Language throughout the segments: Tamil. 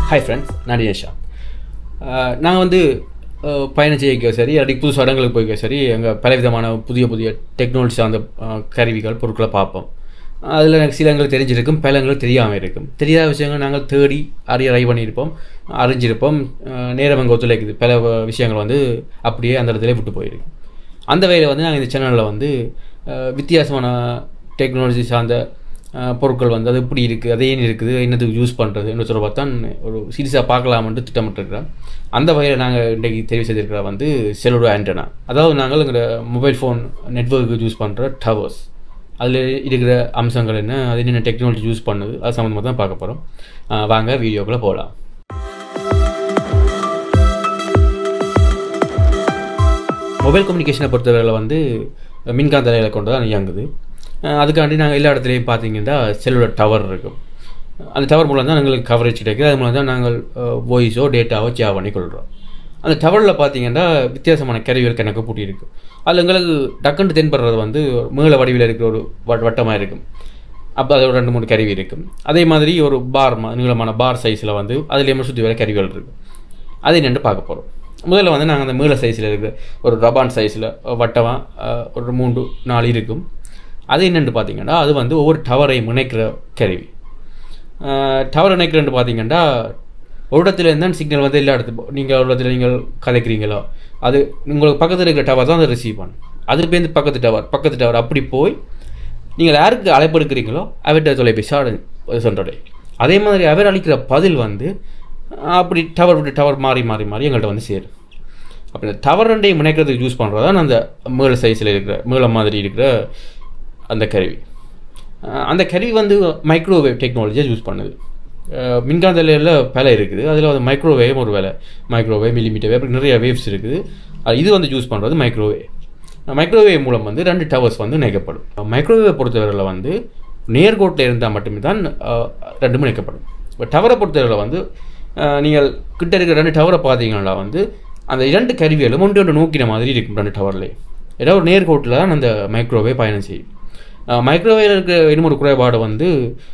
ஹாய் ஃப்ரெண்ட்ஸ் நான் தினேஷா நாங்கள் வந்து அஹ், பயணம் செய்ய சரி அப்படி புதுசு இடங்களுக்கு போய்க்க சரி எங்கள் பலவிதமான புதிய புதிய டெக்னாலஜி சார்ந்த அஹ், கருவிகள் பொருட்களை பார்ப்போம் அதில் எனக்கு சில எங்களுக்கு தெரிஞ்சிருக்கும் பல எங்களுக்கு தெரியாமல் இருக்கும் தெரியாத விஷயங்கள் நாங்கள் தேடி அறிய ரை பண்ணியிருப்போம் அறிஞ்சிருப்போம் அஹ், நேரம் அங்கே ஒத்துழைக்குது பல வ- விஷயங்கள் வந்து அப்படியே அந்த இடத்துல விட்டு போயிருக்கு அந்த வகையில் வந்து நாங்கள் இந்த சேனலில் வந்து அஹ், வித்தியாசமான டெக்னாலஜி சார்ந்த அஹ், பொருட்கள் வந்து அது எப்படி இருக்குது அது ஏன் இருக்குது என்னத்துக்கு யூஸ் பண்ணுறது என்று சொல்ல தான் ஒரு சீரியஸாக பார்க்கலாம்னு திட்டமிட்டிருக்கிறோம் அந்த வகையில் நாங்கள் இன்றைக்கு தெரிவு செய்திருக்கிற வந்து செலோட ஆண்டனா அதாவது நாங்கள் எங்களோட மொபைல் ஃபோன் நெட்வொர்க்கு யூஸ் பண்ணுற டவர்ஸ் அதில் இருக்கிற அம்சங்கள் என்ன அது என்னென்ன டெக்னாலஜி யூஸ் பண்ணுது அது சம்மந்தமாக தான் பார்க்க போகிறோம் வாங்க வீடியோக்குள்ளே போகலாம் மொபைல் கம்யூனிகேஷனை பொறுத்தவரையில் வந்து மின்காந்த அலைகளை கொண்டு தான் இயங்குது அஹ் அதுக்காண்டி நாங்கள் எல்லா இடத்துலையும் பார்த்தீங்கன்னா செல்லுலர் டவர் இருக்கும் அந்த டவர் மூலம் தான் எங்களுக்கு கவரேஜ் கிடைக்குது அது மூலம் தான் நாங்கள் வாய்ஸோ டேட்டாவோ சேவ் பண்ணி கொள்கிறோம் அந்த டவரில் பார்த்தீங்கன்னா வித்தியாசமான கருவிகள் கணக்கு பூட்டி இருக்கு அதில் எங்களுக்கு டக்குன்னு தென்படுறது வந்து மேல வடிவில் இருக்கிற ஒரு வட் வட்டமாக இருக்கும் அப்போ அது ஒரு ரெண்டு மூணு கருவி இருக்கும் அதே மாதிரி ஒரு பார் ம- நீளமான பார் சைஸில் வந்து அதுலேயுமே சுற்றி வர கருவிகள் இருக்குது அதை நின்று பார்க்க போகிறோம் முதல்ல வந்து நாங்கள் அந்த மீள சைஸில் இருக்கிற ஒரு ரபான் சைஸில் வட்டமாக ஒரு மூன்று நாலு இருக்கும் அது என்னென்னு பார்த்தீங்கன்னா அது வந்து ஒவ்வொரு டவரையும் இணைக்கிற கருவி டவர் இணைக்கிறேன்னு பார்த்தீங்கன்னா ஒரு இடத்துல இருந்தால் சிக்னல் வந்து எல்லா இடத்து நீங்கள் ஒரு இடத்துல நீங்கள் கதைக்கிறீங்களோ அது உங்களுக்கு பக்கத்தில் இருக்கிற டவர் தான் அதை ரிசீவ் பண்ணும் அது பேருந்து பக்கத்து டவர் பக்கத்து டவர் அப்படி போய் நீங்கள் யாருக்கு அழைப்பு எடுக்கிறீங்களோ அவர்கிட்ட தொலைபேசி ஆடு சென்றடை அதே மாதிரி அவர் அளிக்கிற பதில் வந்து அப்படி டவர் விட்டு டவர் மாறி மாறி மாறி எங்கள்கிட்ட வந்து சேரும் அப்போ இந்த டவர் ரெண்டையும் இணைக்கிறதுக்கு யூஸ் பண்ணுறது தான் அந்த மேல சைஸில் இருக்கிற மேல மாதிரி இருக்கிற அந்த கருவி அஹ் அந்த கருவி வந்து மைக்ரோவேவ் டெக்னாலஜியை யூஸ் பண்ணுது அஹ் மின்காந்த நிலையில் பல இருக்குது அதில் வந்து மைக்ரோவேவ் ஒரு வேலை மைக்ரோவேவ் மில்லிமீட்டர் வேவ் அப்படி நிறைய வேவ்ஸ் இருக்குது அது இது வந்து யூஸ் பண்ணுறது மைக்ரோவேவ் மைக்ரோவேவ் மூலம் வந்து ரெண்டு டவர்ஸ் வந்து இணைக்கப்படும் மைக்ரோவேவ் பொறுத்தவரையில் வந்து நேர்கோட்டில் இருந்தால் மட்டுமே தான் அஹ், ரெண்டும் இணைக்கப்படும் இப்போ டவரை பொறுத்தவரையில் வந்து அஹ், நீங்கள் கிட்ட இருக்கிற ரெண்டு டவரை பார்த்தீங்கன்னா வந்து அந்த இரண்டு கருவிகளும் ஒன்று ஒன்று நோக்கின மாதிரி இருக்கும் ரெண்டு டவர்லேயே ஏதாவது ஒரு நேர்கோட்டில் தான் அந்த மைக்ரோவேவ் பயணம் செய்யும் மைக்ரோவேவ் இருக்கிற இன்னும் ஒரு குறைபாடு வந்து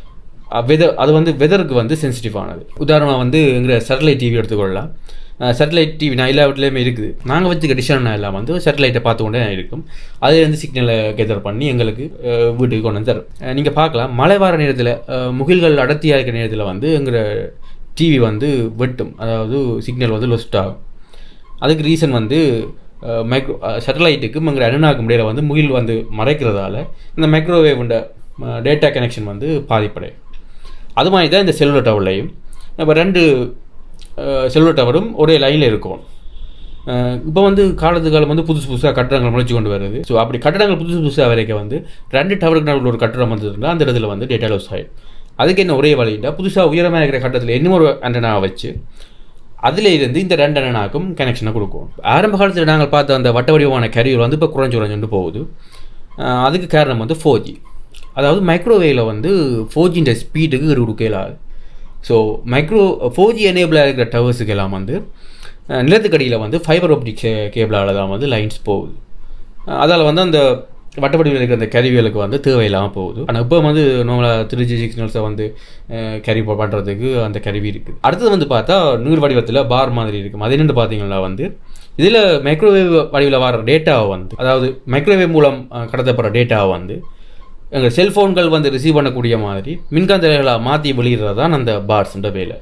வெதர் அது வந்து வெதருக்கு வந்து சென்சிட்டிவ் ஆனது உதாரணமாக வந்து எங்கிற சேட்டலைட் டிவி எடுத்துக்கொள்ளலாம் சேட்டலைட் டிவி நான் எல்லா வீட்லேயுமே இருக்குது நாங்கள் வச்சுக்க டிஷன் எல்லாம் வந்து சேட்டலைட்டை பார்த்து கொண்டே இருக்கும் அது வந்து சிக்னலை கெதர் பண்ணி எங்களுக்கு அஹ், வீட்டுக்கு கொண்டு வந்து தரும் நீங்கள் பார்க்கலாம் மழை வர நேரத்தில் முகில்கள் அடர்த்தியாக இருக்கிற நேரத்தில் வந்து எங்கிற டிவி வந்து வெட்டும் அதாவது சிக்னல் வந்து லொஸ்ட் ஆகும் அதுக்கு ரீசன் வந்து மைக்ரோ சேட்டலைட்டுக்கும் எங்கள் அனுனாக்கும் இடையில வந்து முகில் வந்து மறைக்கிறதால இந்த மைக்ரோவேவோட டேட்டா கனெக்ஷன் வந்து பாதிப்படையும் அது மாதிரி தான் இந்த செல்லுலர் டவர்லையும் இப்போ ரெண்டு செல்லுலர் டவரும் ஒரே லைனில் இருக்கும் இப்போ வந்து காலத்து காலம் வந்து புதுசு புதுசாக கட்டடங்கள் முளைச்சு கொண்டு வருது ஸோ அப்படி கட்டடங்கள் புதுசு புதுசாக வரைக்கும் வந்து ரெண்டு டவருக்கு நடுவில் ஒரு கட்டடம் வந்ததுன்னா அந்த இடத்துல வந்து டேட்டா லாஸ் ஆகிடும் அதுக்கு என்ன ஒரே வழிண்டா புதுசாக உயரமாக இருக்கிற கட்டத்தில் இன்னும் ஒரு ஆண்டனாவை வச்சு அதில் இருந்து இந்த ரெண்டு அண்ணனாக்கும் கனெக்ஷனை கொடுக்கும் ஆரம்ப காலத்தில் நாங்கள் பார்த்த அந்த வட்ட வடிவமான கருவிகள் வந்து இப்போ குறைஞ்சு குறைஞ்சுட்டு போகுது அஹ் அதுக்கு காரணம் வந்து ஃபோர் ஜி அதாவது மைக்ரோவேவில் வந்து ஃபோர் ஜின்ற ஸ்பீடுக்கு ஈடு கொடுக்க இயலாது ஸோ மைக்ரோ ஃபோர் ஜி எனேபிளாக இருக்கிற டவர்ஸுக்கு எல்லாம் வந்து அஹ் நிலத்துக்கடியில் வந்து ஃபைபர் ஆப்டிக் கேபிளால் தான் வந்து லைன்ஸ் போகுது அதால் வந்து அந்த வட்டப்படிவில் இருக்கிற அந்த கருவிகளுக்கு வந்து தேவையில்லாமல் போகுது ஆனால் இப்போ வந்து நார்மலாக த்ரீ ஜி சிக்னல்ஸை வந்து அஹ், கருவி பண்ணுறதுக்கு அந்த கருவி இருக்குது அடுத்தது வந்து பார்த்தா நீர் வடிவத்தில் பார் மாதிரி இருக்கும் அது என்னென்னு பார்த்தீங்கன்னா வந்து இதில் மைக்ரோவேவ் வடிவில் வர டேட்டாவை வந்து அதாவது மைக்ரோவேவ் மூலம் அஹ், கடத்தப்படுற டேட்டாவை வந்து எங்கள் செல்ஃபோன்கள் வந்து ரிசீவ் பண்ணக்கூடிய மாதிரி மின்காந்தலைகளாக மாற்றி வெளியிடுறது தான் அந்த பார்ட்ஸ்ன்ற வேலை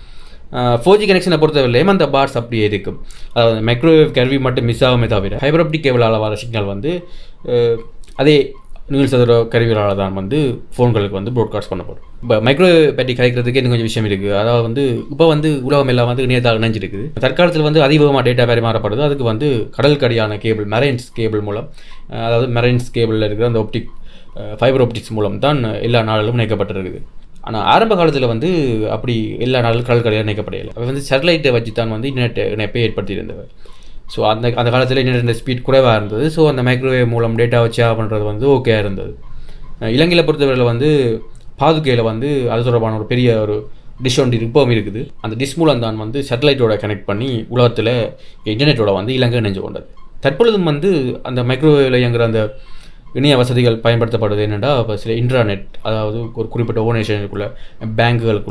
ஃபோர் ஜி கனெக்ஷனை பொறுத்தவரையிலையும் அந்த பார்ட்ஸ் அப்படியே இருக்கும் அதாவது மைக்ரோவேவ் கருவி மட்டும் மிஸ் ஆகுமே தவிர ஃபைபர் ஆப்டிக் கேபிளால் வர சிக்னல் வந்து அஹ், அதே நீள் சதுர கருவிகளால் தான் வந்து ஃபோன்களுக்கு வந்து ப்ராட்காஸ்ட் பண்ணப்படும் இப்போ மைக்ரோவேவ் பற்றி கலைக்கிறதுக்கு இன்னும் கொஞ்சம் விஷயம் இருக்குது அதாவது வந்து இப்போ வந்து உலகம் எல்லாம் வந்து இணையத்தால் இணைஞ்சிருக்குது தற்காலத்தில் வந்து அதிகமாக டேட்டா பரிமாறப்படுது அதுக்கு வந்து கடற்கடியான கேபிள் மெரைன்ஸ் கேபிள் மூலம் அஹ், அதாவது மெரைன்ஸ் கேபிளில் இருக்கிற அந்த ஒப்டிக் ஃபைபர் ஆப்டிக்ஸ் மூலம் தான் எல்லா நாடுகளும் இணைக்கப்பட்டிருக்குது ஆனால் ஆரம்ப காலத்தில் வந்து அப்படி எல்லா நாளும் கடற்கரையாக இணைக்கப்படையலை அவர் வந்து சேட்டலைட்டை வச்சு தான் வந்து இன்டர்நெட் இணைப்பை ஏற்படுத்தியிருந்தவர் ஸோ அந்த அந்த காலத்தில் இன்டர்நெட் ஸ்பீட் குறைவாக இருந்தது ஸோ அந்த மைக்ரோவேவ் மூலம் டேட்டா வச்சு ஆஃப் பண்ணுறது வந்து ஓகே இருந்தது அஹ் இலங்கையில் பொறுத்தவரையில் வந்து பாதுகையில் வந்து அது தொடர்பான ஒரு பெரிய ஒரு டிஷ் ஒன்று இப்பவும் இருக்குது அந்த டிஷ் மூலம் தான் வந்து சேட்டலைட்டோட கனெக்ட் பண்ணி உலகத்தில் இன்டர்நெட்டோட வந்து இலங்கை இணைஞ்சு கொண்டது தற்பொழுதும் வந்து அந்த மைக்ரோவேவில் இயங்குற அந்த இணைய வசதிகள் பயன்படுத்தப்படுது என்னென்னா இப்போ சில இன்டர்நெட் அதாவது ஒரு குறிப்பிட்ட ஓர்கனைசேஷனுக்குள்ள பேங்குகளுக்குள்ள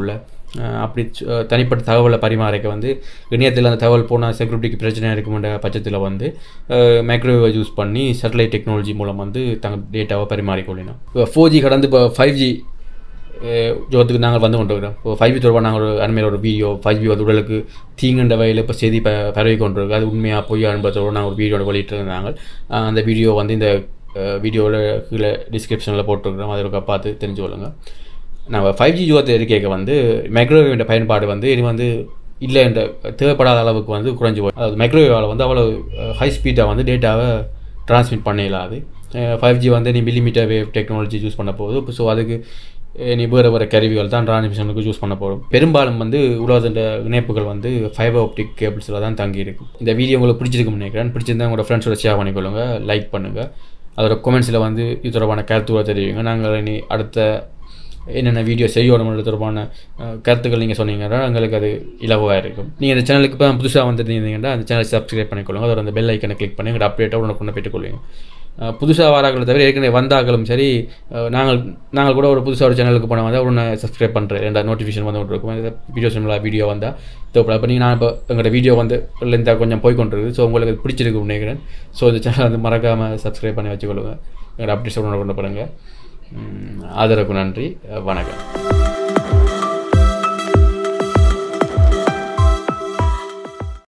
அஹ் அப்படி சு- தனிப்பட்ட தகவலை பரிமாறிக்க வந்து இணையத்தில் அந்த தகவல் போனால் செக்யூரிட்டிக்கு பிரச்சனை இருக்குமென்ற பட்சத்தில் வந்து மைக்ரோவேவை யூஸ் பண்ணி சேட்டலைட் டெக்னாலஜி மூலம் வந்து தங்கள் டேட்டாவை பரிமாறிக்கொள்ளணும் இப்போ ஃபோர் ஜி கடந்து இப்போ ஃபைவ் ஜி ஜோத்துக்கு நாங்கள் வந்து கொண்டு இருக்கிறோம் இப்போ ஃபைவ் ஜி தொடர்பாக நாங்கள் ஒரு அண்மையில் ஒரு வீடியோ ஃபைவ் ஜி வந்து உடலுக்கு தீங்குன்ற வகையில் இப்போ செய்தி ப பரவி கொண்டு இருக்கு அது உண்மையாக பொய் அனுபவத்தோடு நாங்கள் ஒரு வீடியோட வெளியிட்டிருந்தாங்க அஹ் அந்த வீடியோ வந்து இந்த வீடியோவில் கீழே டிஸ்கிரிப்ஷனில் போட்டிருக்கிறோம் அதை ஒரு பார்த்து தெரிஞ்சு கொள்ளுங்கள் நம்ம ஃபைவ் ஜி யுவத்தை இருக்கைக்கு வந்து மைக்ரோவேவோட பயன்பாடு வந்து இது வந்து இல்லை என்ற தேவைப்படாத அளவுக்கு வந்து குறைஞ்சி போய் அதாவது மைக்ரோவேவால் வந்து அவ்வளோ ஹை ஸ்பீடாக வந்து டேட்டாவை ட்ரான்ஸ்மிட் பண்ண இயலாது ஃபைவ் ஜி வந்து நீ மில்லிமீட்டர் வேவ் டெக்னாலஜி யூஸ் பண்ண போகுது ஸோ அதுக்கு அஹ், நீ வேறு வேறு கருவிகள் தான் டிரான்ஸ்மிஷனுக்கு யூஸ் பண்ண போகிறோம் பெரும்பாலும் வந்து உலகத்தின் இணைப்புகள் வந்து ஃபைபர் ஆப்டிக் கேபிள்ஸில் தான் தங்கி இருக்கு இந்த வீடியோ உங்களுக்கு பிடிச்சிருக்குன்னு நினைக்கிறேன் பிடிச்சிருந்தா உங்களோட ஃப்ரெண்ட்ஸோட ஷேர் பண்ணிக்கொள்ளுங்க லைக் பண்ணுங்கள் அதோட கொமெண்ட்ஸில் வந்து இது தொடர்பான கருத்துக்களை தெரிவிங்க நாங்கள் இனி அடுத்த என்னென்ன வீடியோ செய்யணும் தொடர்பான அஹ், கருத்துக்கள் நீங்கள் சொன்னீங்கன்னா எங்களுக்கு அது இலவாக இருக்கும் நீங்கள் இந்த சேனலுக்கு இப்போ புதுசாக வந்துருந்தீங்கன்னா அந்த சேனலை சப்ஸ்கிரைப் பண்ணிக்கொள்ளுங்க அதோட அந்த பெல் ஐக்கனை கிளிக் பண்ணி எங்களோட அப்டேட்டாக உடனே கொண்டு பெற்றுக்கொள்வீங்க அஹ், புதுசாக வராக்களை தவிர ஏற்கனவே வந்தாக்களும் சரி அஹ், நாங்கள் நாங்கள் கூட ஒரு புதுசாக ஒரு சேனலுக்கு போன வந்தால் உடனே சப்ஸ்கிரைப் பண்ணுறேன் ரெண்டா நோட்டிஃபிகேஷன் வந்து கொண்டு இருக்கும் இந்த வீடியோ சிம்லா வீடியோ வந்தால் தேவைப்படும் இப்போ நீங்கள் நான் இப்போ எங்களோட வீடியோ வந்து இந்த கொஞ்சம் போய் கொண்டிருக்கு ஸோ உங்களுக்கு அது பிடிச்சிருக்கு நினைக்கிறேன் ஸோ இந்த சேனல் வந்து மறக்காமல் சப்ஸ்கிரைப் பண்ணி வச்சுக்கொள்ளுங்க எங்களோட அப்டேட்ஸ் உடனே கொண்டு போடுங்க உம், ஆதரவுக்கு நன்றி வணக்கம்